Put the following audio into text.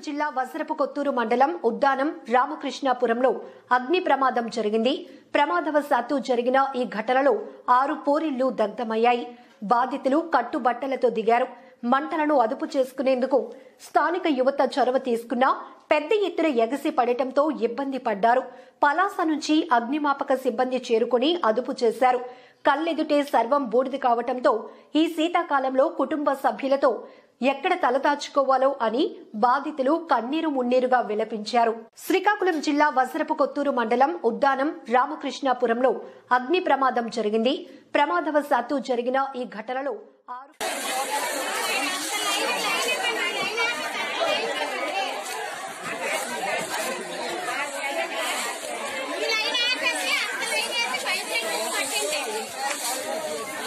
జిల్లా వసరపు కొత్తూరు మండలం ఉద్దానం రామకృష్ణాపురంలో అగ్ని ప్రమాదం జరిగింది ప్రమాదవశాత్తు జరిగిన ఈ ఘటనలో ఆరు పోరిళ్లు దగ్ధమయ్యాయి బాధితులు కట్టుబట్టలతో దిగారు మంటలను అదుపు చేసుకునేందుకు స్థానిక యువత చొరవ తీసుకున్నా పెద్ద ఎత్తున ఎగసి పడటంతో ఇబ్బంది పడ్డారు పలాస నుంచి అగ్నిమాపక సిబ్బంది చేరుకుని అదుపు చేశారు కళ్ళెదుటే సర్వం బూడిద కావటంతో ఈ శీతాకాలంలో కుటుంబ సభ్యులతో ఎక్కడ తలదాచుకోవాలో అని బాధితులు కన్నీరు మున్నీరుగా విలపించారు శ్రీకాకుళం జిల్లా వసరపు కొత్తూరు మండలం ఉద్దానం రామకృష్ణాపురంలో అగ్ని ప్రమాదం జరిగింది ప్రమాదవశాత్తు జరిగిన ఈ ఘటనలో ఆరు ఈ లైన్ ఆపేసి అంత లైన్ వేసి పైప్ లైన్ పట్టింటే